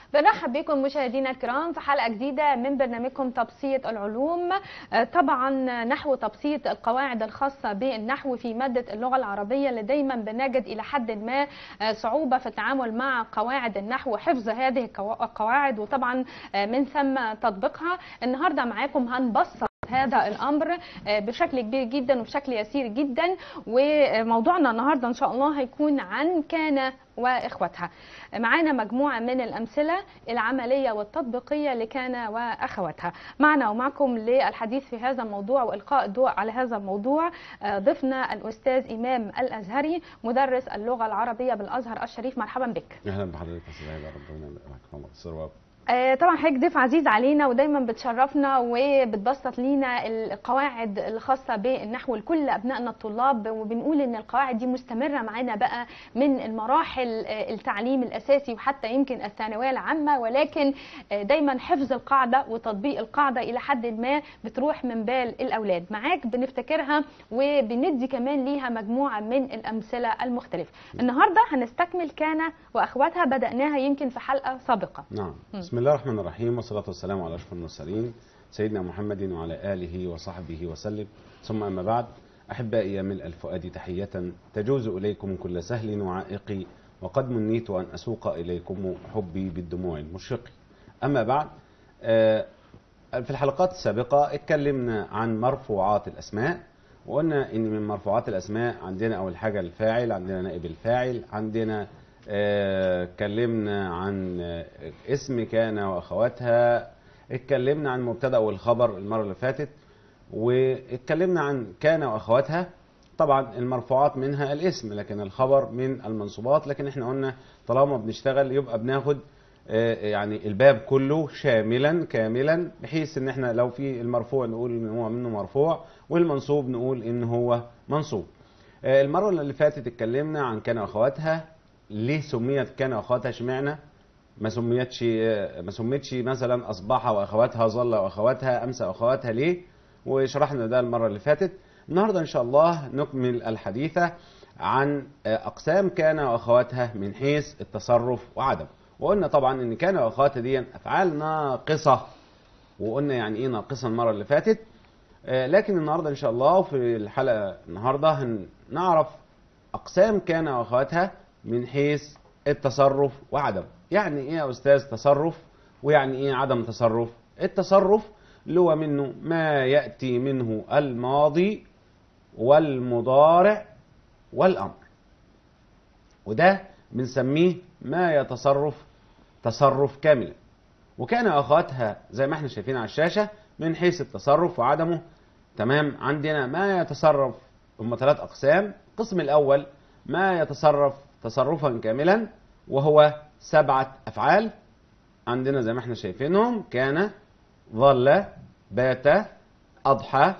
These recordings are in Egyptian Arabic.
برحب بكم مشاهدينا الكرام في حلقة جديدة من برنامجكم تبسيط العلوم آه، طبعا نحو تبسيط القواعد الخاصة بالنحو في مادة اللغة العربية اللي دايما بنجد إلى حد ما آه، صعوبة في التعامل مع قواعد النحو وحفظ هذه القوا- القواعد وطبعا آه، من ثم تطبيقها النهاردة معاكم هنبسط هذا الامر آه، بشكل كبير جدا وبشكل يسير جدا وموضوعنا النهارده ان شاء الله هيكون عن كان واخواتها معانا مجموعه من الامثله العمليه والتطبيقيه لكان واخواتها معنا ومعكم للحديث في هذا الموضوع والقاء الضوء على هذا الموضوع آه، ضيفنا الاستاذ امام الازهري مدرس اللغه العربيه بالازهر الشريف مرحبا بك اهلا بحضرتك يا استاذ هبه ربنا يبارك فيك الصواب آه، طبعا حضرتك ضيف عزيز علينا ودايما بتشرفنا وبتبسط لينا القواعد الخاصه بالنحو لكل ابنائنا الطلاب وبنقول ان القواعد دي مستمره معانا بقى من المراحل آه، التعليم الاساسي وحتى يمكن الثانويه العامه ولكن آه، دايما حفظ القاعده وتطبيق القاعده الى حد ما بتروح من بال الاولاد معاك بنفتكرها وبندي كمان ليها مجموعه من الامثله المختلفه النهارده هنستكمل كان واخواتها بداناها يمكن في حلقه سابقه نعم مم. بسم الله الرحمن الرحيم والصلاه والسلام على اشرف المرسلين سيدنا محمد وعلى اله وصحبه وسلم ثم اما بعد احبائي يا ملء الفؤاد تحيه تجوز اليكم كل سهل وعائق وقد منيت ان اسوق اليكم حبي بالدموع المشرق اما بعد آه، في الحلقات السابقه اتكلمنا عن مرفوعات الاسماء وقلنا ان من مرفوعات الاسماء عندنا اول حاجه الفاعل عندنا نائب الفاعل عندنا آه، اتكلمنا عن آه، اسم كان واخواتها اتكلمنا عن المبتدا والخبر المره اللي فاتت واتكلمنا عن كان واخواتها طبعا المرفوعات منها الاسم لكن الخبر من المنصوبات لكن احنا قلنا طالما بنشتغل يبقى بناخد آه، يعني الباب كله شاملا كاملا بحيث ان احنا لو في المرفوع نقول ان هو منه مرفوع والمنصوب نقول ان هو منصوب آه، المره اللي فاتت اتكلمنا عن كان واخواتها ليه سميت كان واخواتها اشمعنى ما سميتش آه، ما سميتش مثلا اصبح واخواتها ظل واخواتها امسى واخواتها ليه وشرحنا ده المره اللي فاتت النهارده ان شاء الله نكمل الحديث عن آه، اقسام كان واخواتها من حيث التصرف وعدم وقلنا طبعا ان كان واخواتها دي افعال ناقصه وقلنا يعني ايه ناقصه المره اللي فاتت آه، لكن النهارده ان شاء الله في الحلقه النهارده هنعرف اقسام كان واخواتها من حيث التصرف وعدم يعني ايه يا استاذ تصرف ويعني ايه عدم تصرف التصرف اللي هو منه ما ياتي منه الماضي والمضارع والامر وده بنسميه ما يتصرف تصرف كاملا وكان اخواتها زي ما احنا شايفين على الشاشه من حيث التصرف وعدمه تمام عندنا ما يتصرف هم ثلاث اقسام القسم الاول ما يتصرف تصرفا كاملا وهو سبعه افعال عندنا زي ما احنا شايفينهم كان ظل بات اضحى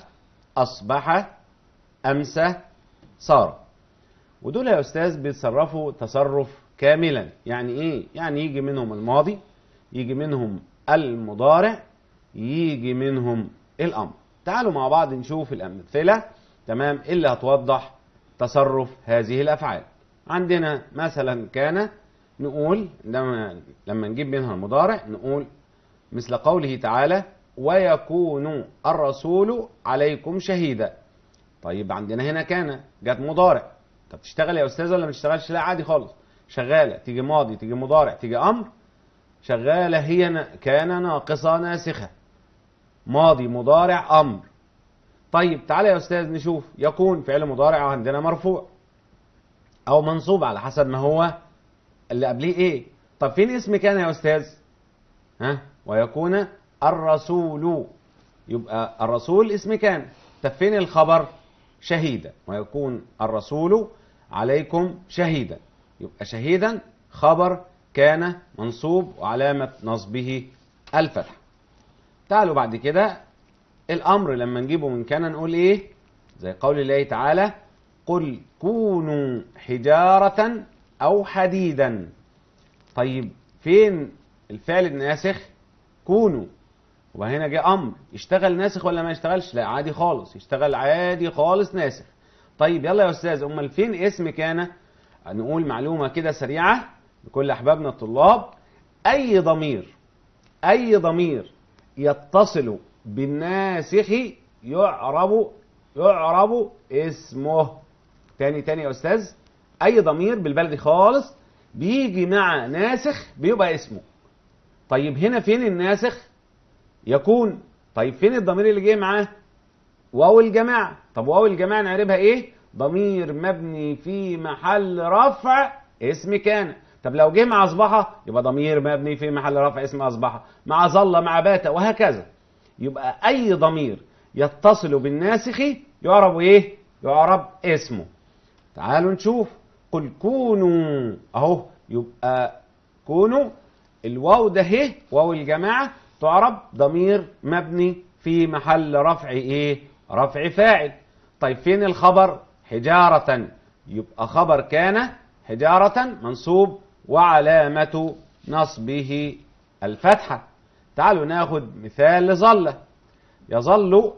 اصبح امسى صار ودول يا استاذ بيتصرفوا تصرف كاملا يعني ايه يعني يجي منهم الماضي يجي منهم المضارع يجي منهم الامر تعالوا مع بعض نشوف الامثله تمام اللي هتوضح تصرف هذه الافعال عندنا مثلا كان نقول لما لما نجيب منها المضارع نقول مثل قوله تعالى ويكون الرسول عليكم شهيدا طيب عندنا هنا كان جت مضارع طب تشتغل يا استاذ ولا ما تشتغلش لا عادي خالص شغاله تيجي ماضي تيجي مضارع تيجي امر شغاله هي ن- كان ناقصه ناسخه ماضي مضارع امر طيب تعالى يا استاذ نشوف يكون فعل مضارع عندنا مرفوع او منصوب على حسب ما هو اللي قبليه ايه طب فين اسم كان يا استاذ ها ويكون الرسول يبقى الرسول اسم كان طب فين الخبر شهيدا ويكون الرسول عليكم شهيدا يبقى شهيدا خبر كان منصوب وعلامة نصبه الفتح تعالوا بعد كده الأمر لما نجيبه من كان نقول إيه زي قول الله تعالى قل كونوا حجارة أو حديدا طيب فين الفعل الناسخ كونوا وهنا جه امر يشتغل ناسخ ولا ما يشتغلش لا عادي خالص يشتغل عادي خالص ناسخ طيب يلا يا استاذ امال فين اسم كان نقول معلومه كده سريعه لكل احبابنا الطلاب اي ضمير اي ضمير يتصل بالناسخ يعرب يعرب اسمه تاني تاني يا استاذ اي ضمير بالبلدي خالص بيجي مع ناسخ بيبقى اسمه طيب هنا فين الناسخ يكون طيب فين الضمير اللي جاي معاه واو الجماعة طب واو الجماعة نعربها ايه ضمير مبني في محل رفع اسم كان طب لو جه مع اصبحه يبقى ضمير مبني في محل رفع اسم اصبحه مع ظل مع بات وهكذا يبقى اي ضمير يتصل بالناسخ يعرب ايه يعرب اسمه تعالوا نشوف قل كونوا اهو يبقى كونوا الواو ده هي واو الجماعه تعرب ضمير مبني في محل رفع ايه رفع فاعل طيب فين الخبر حجارة يبقى خبر كان حجارة منصوب وعلامة نصبه الفتحة تعالوا ناخد مثال لظلة يظل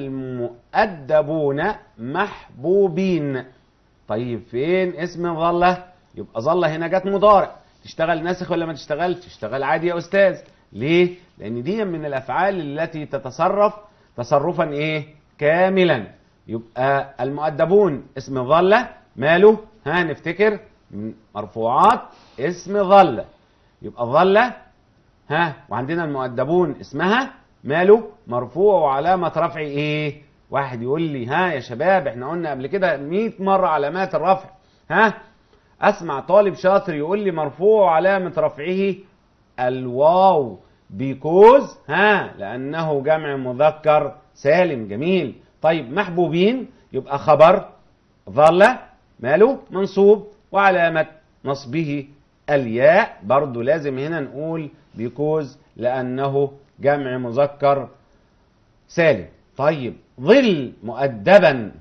المؤدبون محبوبين طيب فين اسم ظلة يبقى ظلة هنا جت مضارع تشتغل ناسخ ولا ما تشتغلش تشتغل عادي يا استاذ ليه لان دي من الافعال التي تتصرف تصرفا ايه كاملا يبقى المؤدبون اسم ظلة ماله ها نفتكر من مرفوعات اسم ظلة يبقى ظلة ها وعندنا المؤدبون اسمها ماله مرفوع وعلامة رفع ايه واحد يقول لي ها يا شباب احنا قلنا قبل كده 100 مرة علامات الرفع ها اسمع طالب شاطر يقول لي مرفوع وعلامة رفعه الواو بيكوز ها لانه جمع مذكر سالم جميل طيب محبوبين يبقى خبر ظل ماله منصوب وعلامة نصبه الياء برضو لازم هنا نقول بيكوز لأنه جمع مذكر سالم طيب ظل مؤدبا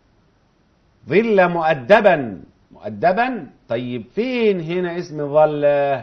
ظل مؤدبا مؤدبا طيب فين هنا اسم ظل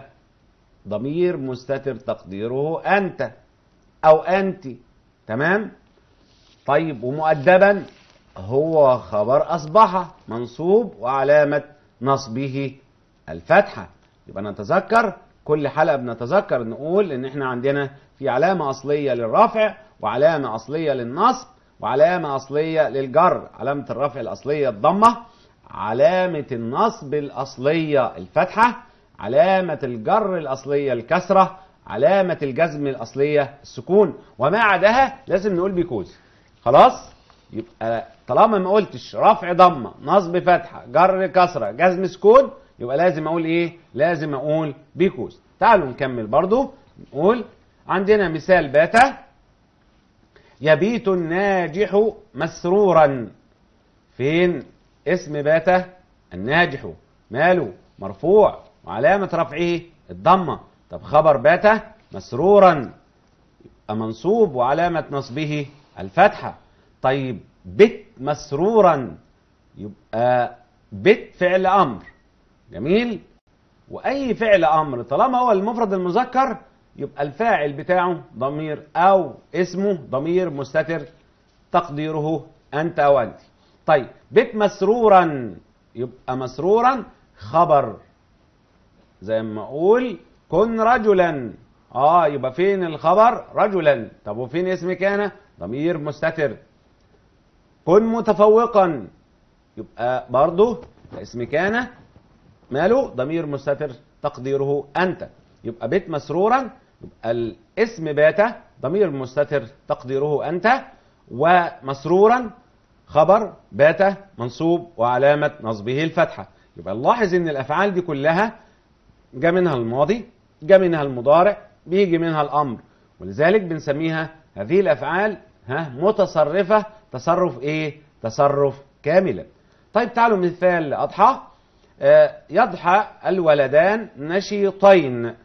ضمير مستتر تقديره أنت أو أنت تمام طيب ومؤدبا هو خبر أصبح منصوب وعلامة نصبه الفتحة يبقى نتذكر كل حلقة بنتذكر نقول إن إحنا عندنا في علامة أصلية للرفع وعلامة أصلية للنصب وعلامة أصلية للجر علامة الرفع الأصلية الضمة علامة النصب الأصلية الفتحة علامة الجر الأصلية الكسرة علامة الجزم الأصلية السكون وما عداها لازم نقول بيكوز خلاص يبقى طالما ما قلتش رفع ضمه نصب فتحه جر كسره جزم سكون يبقى لازم اقول ايه لازم اقول بيكوز تعالوا نكمل برضو نقول عندنا مثال باتا يبيت الناجح مسرورا فين اسم باتا الناجح ماله مرفوع وعلامة رفعه الضمة طب خبر باتا مسرورا يبقى منصوب وعلامة نصبه الفتحة طيب بت مسرورا يبقى بت فعل أمر جميل وأي فعل أمر طالما هو المفرد المذكر يبقى الفاعل بتاعه ضمير أو اسمه ضمير مستتر تقديره أنت أو أنت طيب بت مسرورا يبقى مسرورا خبر زي ما أقول كن رجلا اه يبقى فين الخبر رجلا طب وفين اسم كان ضمير مستتر كن متفوقا يبقى برضه اسم كان ماله ضمير مستتر تقديره انت يبقى بيت مسرورا يبقى الاسم بات ضمير مستتر تقديره انت ومسرورا خبر بات منصوب وعلامه نصبه الفتحه يبقى نلاحظ ان الافعال دي كلها جاء منها الماضي جاء منها المضارع بيجي منها الامر ولذلك بنسميها هذه الافعال ها متصرفه تصرف ايه تصرف كاملا طيب تعالوا مثال اضحى آه يضحى الولدان نشيطين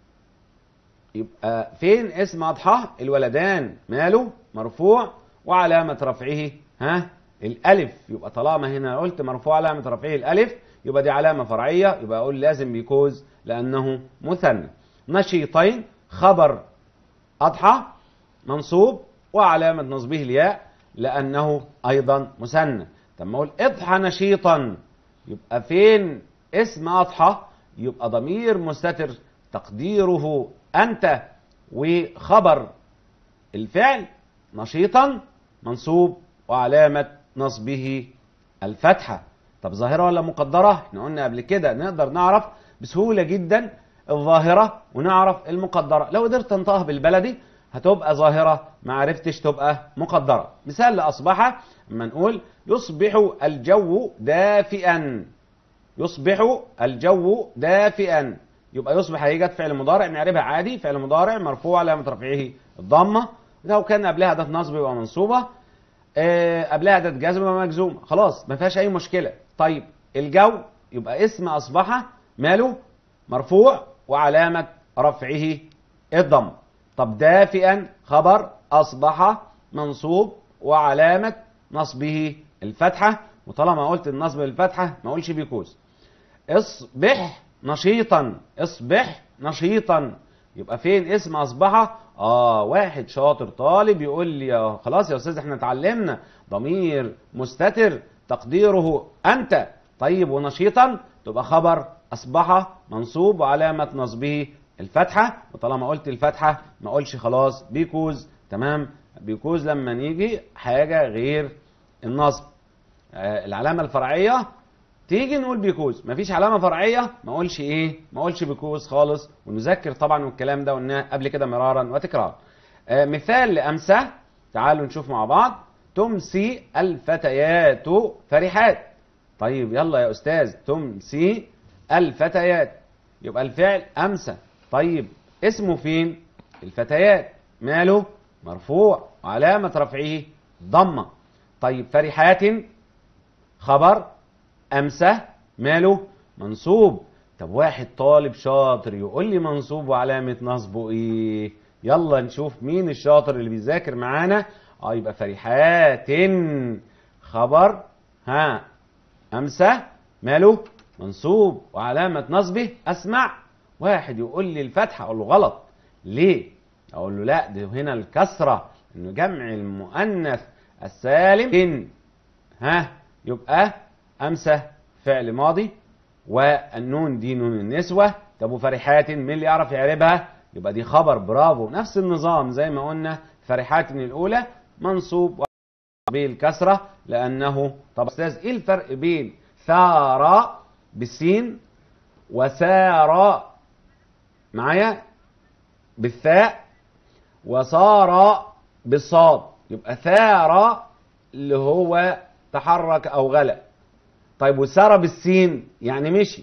يبقى فين اسم اضحى الولدان ماله مرفوع وعلامه رفعه ها الالف يبقى طالما هنا قلت مرفوع علامه رفعه الالف يبقى دي علامه فرعيه يبقى اقول لازم بيكوز لانه مثنى نشيطين خبر أضحى منصوب وعلامة نصبه الياء لأنه أيضا مثنى طب ما أقول اضحى نشيطا يبقى فين اسم أضحى يبقى ضمير مستتر تقديره أنت وخبر الفعل نشيطا منصوب وعلامة نصبه الفتحة طب ظاهرة ولا مقدرة احنا قلنا قبل كده نقدر نعرف بسهولة جدا الظاهرة ونعرف المقدرة لو قدرت تنطقها بالبلدي هتبقى ظاهرة ما عرفتش تبقى مقدرة مثال لأصبح لما نقول يصبح الجو دافئا يصبح الجو دافئا يبقى يصبح هي جت فعل مضارع نعربها عادي فعل مضارع مرفوع علامة رفعه الضمة لو كان قبلها أداة نصب يبقى منصوبة آه، قبلها أداة جزم يبقى مجزومة خلاص ما فيهاش أي مشكلة طيب الجو يبقى اسم أصبح ماله مرفوع وعلامة رفعه الضم طب دافئا خبر أصبح منصوب وعلامة نصبه الفتحة وطالما قلت النصب بالفتحة ما اقولش بيكوز اصبح نشيطا اصبح نشيطا يبقى فين اسم اصبح اه واحد شاطر طالب يقول لي يا خلاص يا استاذ احنا اتعلمنا ضمير مستتر تقديره انت طيب ونشيطا تبقى خبر اصبح منصوب وعلامه نصبه الفتحه وطالما قلت الفتحه ما اقولش خلاص بيكوز تمام بيكوز لما نيجي حاجه غير النصب آه العلامه الفرعيه تيجي نقول بيكوز مفيش علامه فرعيه ما اقولش ايه ما اقولش بيكوز خالص ونذكر طبعا والكلام ده قلناه قبل كده مرارا وتكرارا آه مثال لامسه تعالوا نشوف مع بعض تمسي الفتيات فرحات طيب يلا يا استاذ تمسي الفتيات يبقى الفعل امسى طيب اسمه فين الفتيات ماله مرفوع وعلامه رفعه ضمه طيب فرحات خبر أمسى ماله منصوب طب واحد طالب شاطر يقول لي منصوب وعلامة نصبه إيه يلا نشوف مين الشاطر اللي بيذاكر معانا اه يبقى فرحات خبر ها أمسى ماله منصوب وعلامة نصبه أسمع واحد يقول لي الفتحة أقول له غلط ليه أقول له لا ده هنا الكسرة إنه جمع المؤنث السالم إن ها يبقى أمسى فعل ماضي والنون دي نون النسوة طب وفرحات مين اللي يعرف يعربها يبقى دي خبر برافو نفس النظام زي ما قلنا فرحات من الأولى منصوب بالكسرة لأنه طب أستاذ إيه الفرق بين ثار بالسين وسار معايا بالثاء وصار بالصاد يبقى ثار اللي هو تحرك أو غلق طيب وسار بالسين يعني مشي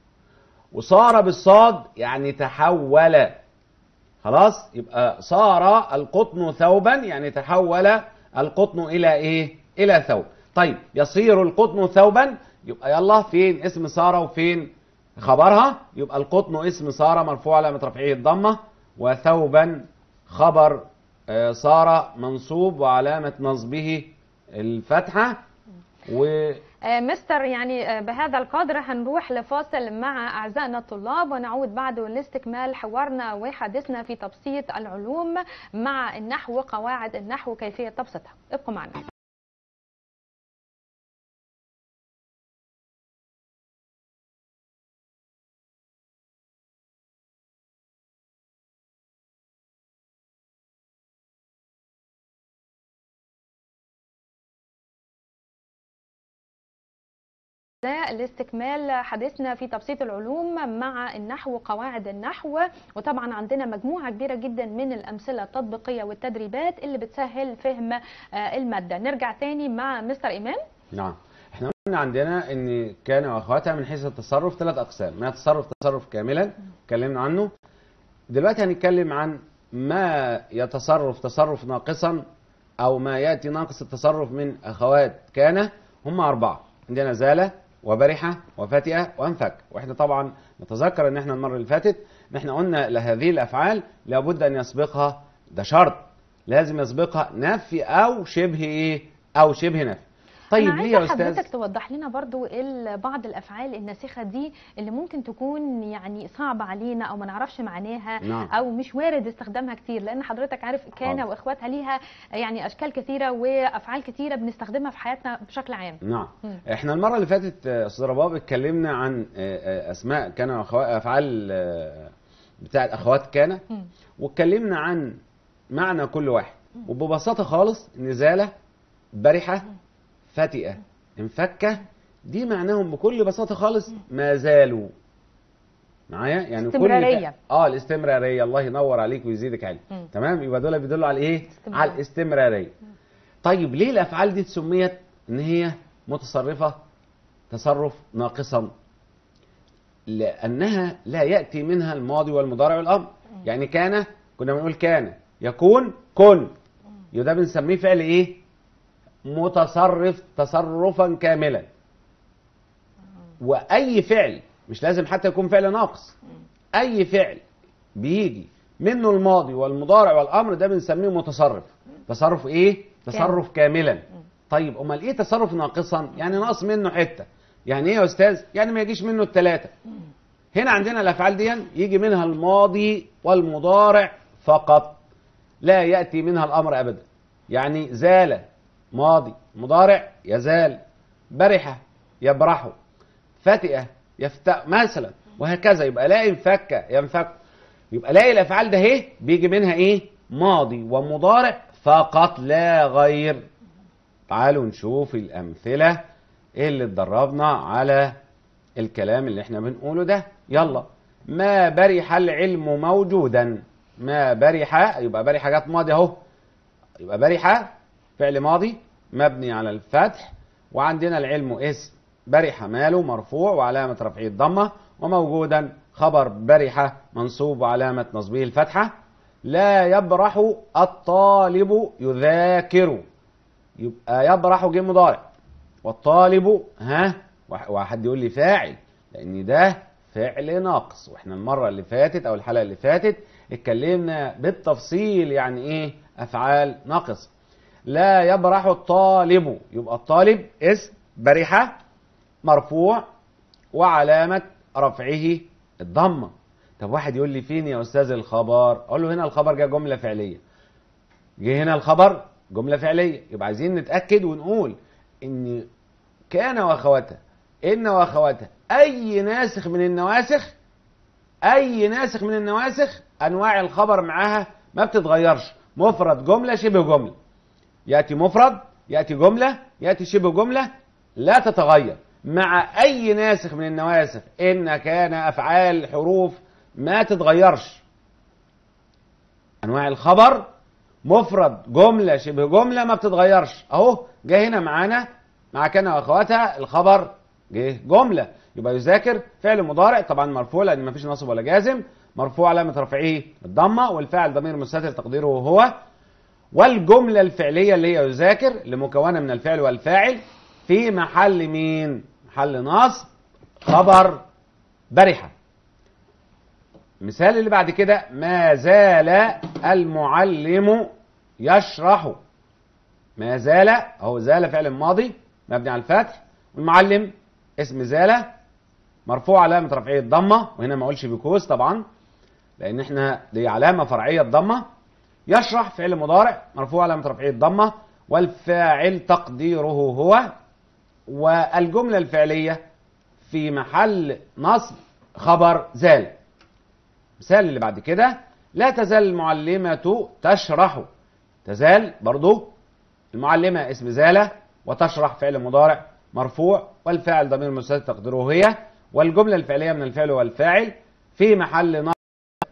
وصار بالصاد يعني تحول خلاص يبقى صار القطن ثوبا يعني تحول القطن الى ايه الى ثوب طيب يصير القطن ثوبا يبقى يلا فين اسم سارة وفين خبرها يبقى القطن اسم سارة مرفوع علامة رفعه الضمة وثوبا خبر آه، سارة منصوب وعلامة نصبه الفتحة و آه، مستر يعني آه، بهذا القدر هنروح لفاصل مع أعزائنا الطلاب ونعود بعده لاستكمال حوارنا وحديثنا في تبسيط العلوم مع النحو وقواعد النحو وكيفية تبسيطها ابقوا معنا ده لاستكمال حديثنا في تبسيط العلوم مع النحو وقواعد النحو وطبعا عندنا مجموعة كبيرة جدا من الأمثلة التطبيقية والتدريبات اللي بتسهل فهم آه، المادة نرجع تاني مع مستر إيمان نعم احنا قلنا عندنا ان كان واخواتها من حيث التصرف ثلاث اقسام ما تصرف تصرف كاملا اتكلمنا عنه دلوقتي هنتكلم عن ما يتصرف تصرف ناقصا او ما ياتي ناقص التصرف من اخوات كان هم اربعه عندنا زاله وبرحه وفتئه وانفك واحنا طبعا نتذكر ان احنا المره اللي فاتت ان احنا قلنا لهذه الافعال لابد ان يسبقها ده شرط لازم يسبقها نفي او شبه ايه او شبه نفي طيب أنا ليه يا عايزة استاذ حضرتك توضح لنا برضو ال- بعض الأفعال الناسخة دي اللي ممكن تكون يعني صعبة علينا أو ما نعرفش معناها نعم. أو مش وارد استخدامها كتير لأن حضرتك عارف كان حاضر. وإخواتها ليها يعني أشكال كثيرة وأفعال كثيرة بنستخدمها في حياتنا بشكل عام نعم مم. احنا المره اللي فاتت آه، استاذ رباب اتكلمنا عن آه، آه، اسماء كان وأخوا- افعال آه، بتاع الاخوات كان مم. واتكلمنا عن معنى كل واحد وببساطه خالص نزاله برحه فاتئه انفكه دي معناهم بكل بساطه خالص ما زالوا معايا يعني كل استمرارية. اه الاستمراريه الله ينور عليك ويزيدك علم مم. تمام يبقى دول بيدلوا على ايه استمرار. على الاستمراريه طيب ليه الافعال دي اتسميت ان هي متصرفه تصرف ناقصا لانها لا ياتي منها الماضي والمضارع والامر يعني كان كنا بنقول كان يكون كن يبقى ده بنسميه فعل ايه متصرف تصرفا كاملا واي فعل مش لازم حتى يكون فعل ناقص اي فعل بيجي منه الماضي والمضارع والامر ده بنسميه متصرف تصرف ايه تصرف كاملا طيب امال ايه تصرف ناقصا يعني ناقص منه حته يعني ايه يا استاذ يعني ما يجيش منه الثلاثه هنا عندنا الافعال دي يجي منها الماضي والمضارع فقط لا ياتي منها الامر ابدا يعني زال ماضي مضارع يزال برح يبرح فتئه يفتأ مثلا وهكذا يبقى لا ينفك ينفك يبقى لاقي الافعال ده اهي بيجي منها ايه ماضي ومضارع فقط لا غير تعالوا نشوف الامثله اللي اتدربنا على الكلام اللي احنا بنقوله ده يلا ما برح العلم موجودا ما برح يبقى برح جت ماضي اهو يبقى برح فعل ماضي مبني على الفتح وعندنا العلم اسم برح ماله مرفوع وعلامة رفعه الضمة وموجودا خبر برح منصوب وعلامة نصبه الفتحة لا يبرح الطالب يذاكر يبقى يبرح جه مضارع والطالب ها واحد يقول لي فاعل لان ده فعل ناقص واحنا المره اللي فاتت او الحلقه اللي فاتت اتكلمنا بالتفصيل يعني ايه افعال ناقصه لا يبرح الطالب يبقى الطالب اسم برحه مرفوع وعلامه رفعه الضمه طب واحد يقول لي فين يا استاذ الخبر اقول له هنا الخبر جه جمله فعليه جه هنا الخبر جمله فعليه يبقى عايزين نتاكد ونقول ان كان واخواتها ان واخواتها اي ناسخ من النواسخ اي ناسخ من النواسخ انواع الخبر معاها ما بتتغيرش مفرد جمله شبه جمله ياتي مفرد ياتي جمله ياتي شبه جمله لا تتغير مع اي ناسخ من النواسخ ان كان افعال حروف ما تتغيرش انواع الخبر مفرد جمله شبه جمله ما بتتغيرش اهو جه هنا معانا مع كان واخواتها الخبر جه جمله يبقى يذاكر فعل مضارع طبعا مرفوع لان ما فيش نصب ولا جازم مرفوع علامه رفعه الضمه والفاعل ضمير مستتر تقديره هو والجمله الفعليه اللي هي يذاكر اللي مكونه من الفعل والفاعل في محل مين محل نصب خبر برحه المثال اللي بعد كده ما زال المعلم يشرح ما زال اهو زال فعل ماضي مبني على الفتح والمعلم اسم زال مرفوع علامة رفعية الضمة وهنا ما اقولش بكوس طبعا لان احنا دي علامة فرعية الضمة يشرح فعل مضارع مرفوع علامة رفعية الضمة والفاعل تقديره هو والجملة الفعلية في محل نصب خبر زال مثال اللي بعد كده لا تزال المعلمة تشرح تزال برضو المعلمة اسم زالة وتشرح فعل مضارع مرفوع والفاعل ضمير مستتر تقديره هي والجملة الفعلية من الفعل والفاعل في محل نصب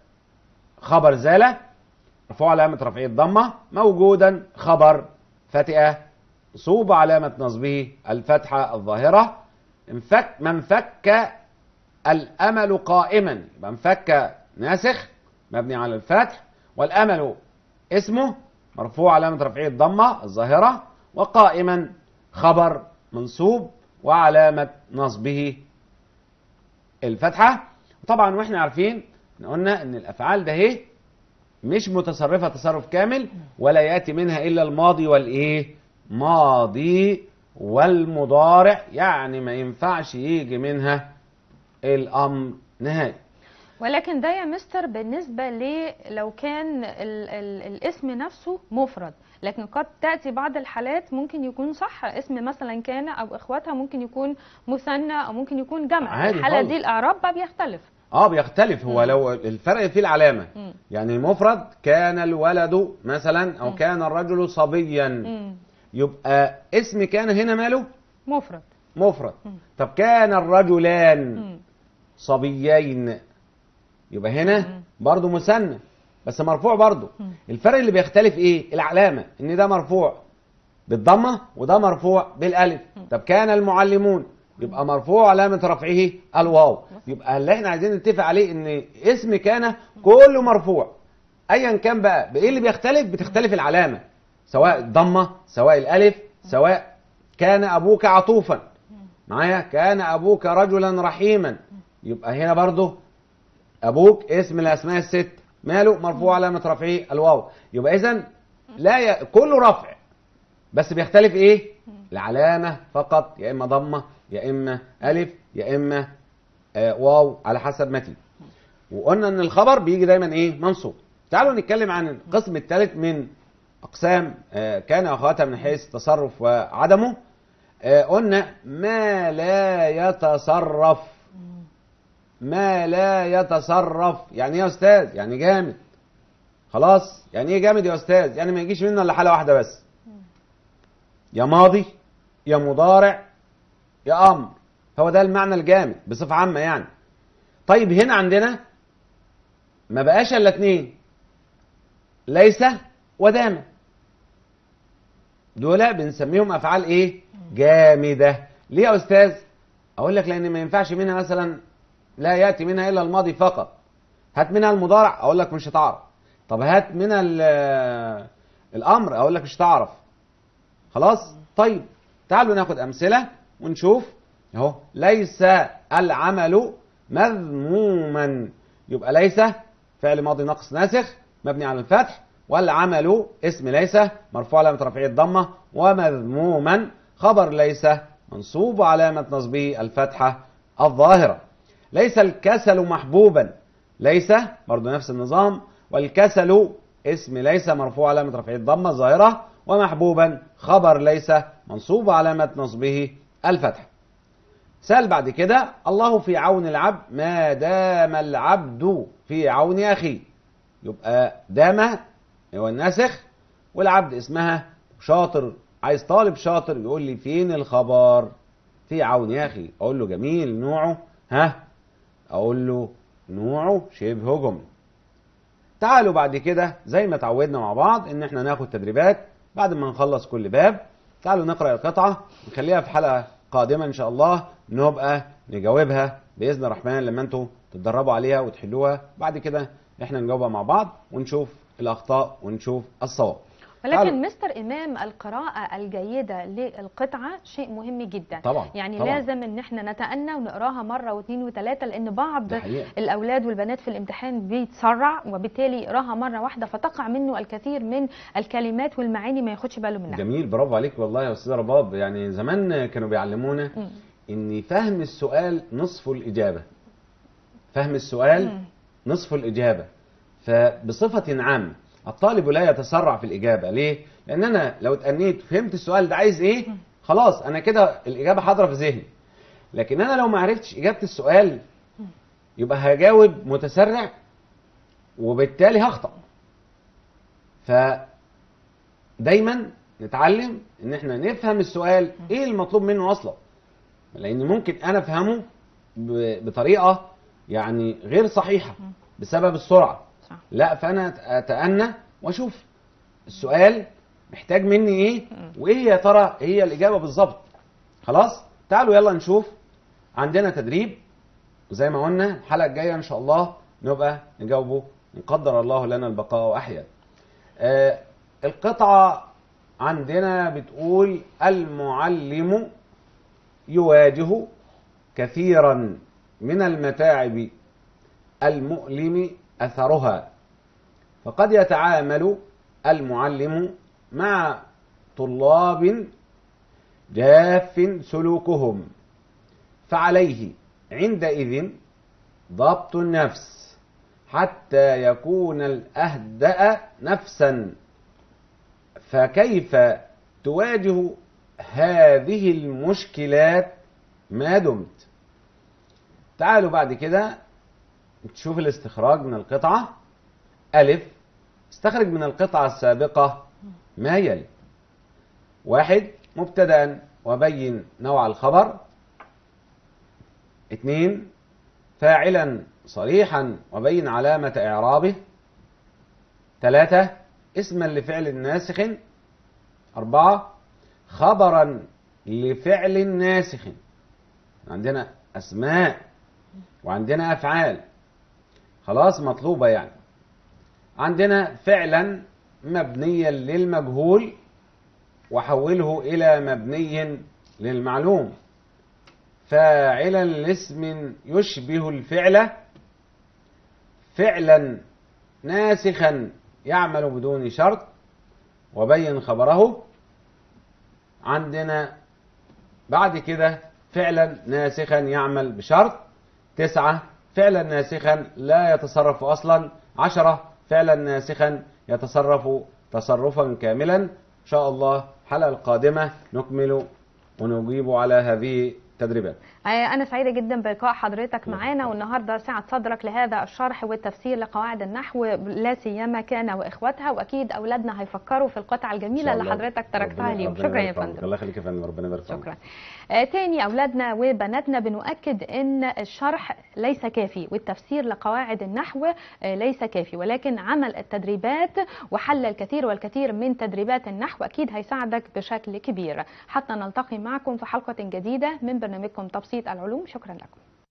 خبر زالة مرفوع علامة رفعه الضمة موجودا خبر فتئة صوب علامة نصبه الفتحة الظاهرة انفك من فك الأمل قائما يبقى انفك ناسخ مبني على الفتح والأمل اسمه مرفوع علامة رفعه الضمة الظاهرة وقائما خبر منصوب وعلامة نصبه الفتحة طبعا واحنا عارفين قلنا ان الافعال ده هي مش متصرفة تصرف كامل ولا يأتي منها إلا الماضي والإيه ماضي والمضارع يعني ما ينفعش يجي منها الأمر نهائي ولكن ده يا مستر بالنسبة ل لو كان ال ال الاسم نفسه مفرد لكن قد تأتي بعض الحالات ممكن يكون صح اسم مثلا كان أو إخواتها ممكن يكون مثنى أو ممكن يكون جمع عادي الحالة خالص. دي الإعراب بقى بيختلف اه بيختلف هو مم. لو الفرق في العلامه مم. يعني المفرد كان الولد مثلا او مم. كان الرجل صبيا مم. يبقى اسم كان هنا ماله مفرد مفرد مم. طب كان الرجلان مم. صبيين يبقى هنا مم. برضو مثنى بس مرفوع برضو مم. الفرق اللي بيختلف ايه العلامه ان ده مرفوع بالضمه وده مرفوع بالالف طب كان المعلمون يبقى مرفوع علامه رفعه الواو يبقى اللي احنا عايزين نتفق عليه ان اسم كان كله مرفوع ايا كان بقى بايه اللي بيختلف بتختلف العلامه سواء الضمه سواء الالف سواء كان ابوك عطوفا معايا كان ابوك رجلا رحيما يبقى هنا برضه ابوك اسم الاسماء الست ماله مرفوع علامه رفعه الواو يبقى اذا لا ي... كله رفع بس بيختلف ايه العلامه فقط يا اما ضمه يا اما الف يا اما آه واو على حسب ما تيجي وقلنا ان الخبر بيجي دايما ايه منصوب تعالوا نتكلم عن القسم الثالث من اقسام آه كان واخواتها من حيث التصرف وعدمه آه قلنا ما لا يتصرف ما لا يتصرف يعني ايه يا استاذ يعني جامد خلاص يعني ايه جامد يا استاذ يعني ما يجيش منه الا حاله واحده بس يا ماضي يا مضارع يا امر هو ده المعنى الجامد بصفه عامه يعني طيب هنا عندنا ما بقاش الا اتنين ليس ودام دول بنسميهم افعال ايه جامده ليه يا استاذ اقول لك لان ما ينفعش منها مثلا لا ياتي منها الا الماضي فقط هات منها المضارع اقول لك مش هتعرف طب هات منها ال- الامر اقول لك مش هتعرف خلاص طيب تعالوا ناخد امثله ونشوف اهو ليس العمل مذموما يبقى ليس فعل ماضي ناقص ناسخ مبني على الفتح والعمل اسم ليس مرفوع علامه رفعه الضمه ومذموما خبر ليس منصوب علامه نصبه الفتحه الظاهره ليس الكسل محبوبا ليس برضو نفس النظام والكسل اسم ليس مرفوع علامة رفعه الضمة الظاهرة ومحبوبا خبر ليس منصوب علامة نصبه الفتح سأل بعد كده الله في عون العبد ما دام العبد في عون أخيه يبقى دام هو الناسخ والعبد اسمها شاطر عايز طالب شاطر يقول لي فين الخبر في عون يا أخي أقول له جميل نوعه ها أقول له نوعه شبه جملة تعالوا بعد كده زي ما اتعودنا مع بعض ان احنا ناخد تدريبات بعد ما نخلص كل باب تعالوا نقرا القطعه نخليها في حلقه قادمه ان شاء الله نبقى نجاوبها باذن الرحمن لما انتوا تتدربوا عليها وتحلوها بعد كده احنا نجاوبها مع بعض ونشوف الاخطاء ونشوف الصواب ولكن تعالوا. مستر امام القراءه الجيده للقطعه شيء مهم جدا طبعا يعني طبعا. لازم ان احنا نتأنى ونقراها مره واثنين وثلاثه لان بعض ده حقيقة. الاولاد والبنات في الامتحان بيتسرع وبالتالي يقراها مره واحده فتقع منه الكثير من الكلمات والمعاني ما ياخدش باله منها جميل برافو عليك والله يا استاذ رباب يعني زمان كانوا بيعلمونا مم. ان فهم السؤال نصف الاجابه فهم السؤال مم. نصف الاجابه فبصفه عامه الطالب لا يتسرع في الاجابه ليه لان انا لو اتأنيت فهمت السؤال ده عايز ايه خلاص انا كده الاجابه حاضره في ذهني لكن انا لو ما عرفتش اجابه السؤال يبقى هجاوب متسرع وبالتالي هخطأ فدايما نتعلم ان احنا نفهم السؤال ايه المطلوب منه اصلا لان ممكن انا افهمه ب- بطريقه يعني غير صحيحه بسبب السرعه صح. لا فانا اتأنى واشوف السؤال محتاج مني ايه وايه يا ترى هي الاجابه بالظبط خلاص تعالوا يلا نشوف عندنا تدريب وزي ما قلنا الحلقه الجايه ان شاء الله نبقى نجاوبه ان قدر الله لنا البقاء واحيا آه القطعه عندنا بتقول المعلم يواجه كثيرا من المتاعب المؤلم اثرها فقد يتعامل المعلم مع طلاب جاف سلوكهم فعليه عندئذ ضبط النفس حتى يكون الأهدأ نفسا فكيف تواجه هذه المشكلات ما دمت تعالوا بعد كده تشوف الاستخراج من القطعة ألف استخرج من القطعة السابقة ما يلي واحد مبتدأ وبين نوع الخبر اثنين فاعلا صريحا وبين علامة إعرابه ثلاثة اسما لفعل ناسخ أربعة خبرا لفعل ناسخ عندنا أسماء وعندنا أفعال خلاص مطلوبة يعني عندنا فعلا مبنيا للمجهول وحوله إلى مبني للمعلوم فاعلا لاسم يشبه الفعل فعلا ناسخا يعمل بدون شرط وبين خبره عندنا بعد كده فعلا ناسخا يعمل بشرط تسعة فعلا ناسخا لا يتصرف أصلا عشرة فعلا ناسخا يتصرف تصرفا كاملا إن شاء الله الحلقة القادمة نكمل ونجيب على هذه التدريبات أنا سعيدة جدا بلقاء حضرتك معانا والنهارده سعة صدرك لهذا الشرح والتفسير لقواعد النحو لا سيما كان وإخواتها وأكيد أولادنا هيفكروا في القطعة الجميلة اللي حضرتك تركتها اليوم شكرا يا فندم الله يخليك يا فندم ربنا يبارك فيك شكرا آه تاني أولادنا وبناتنا بنؤكد أن الشرح ليس كافي والتفسير لقواعد النحو آه ليس كافي ولكن عمل التدريبات وحل الكثير والكثير من تدريبات النحو أكيد هيساعدك بشكل كبير حتى نلتقي معكم في حلقة جديدة من برنامجكم تبسيط العلوم شكرا لكم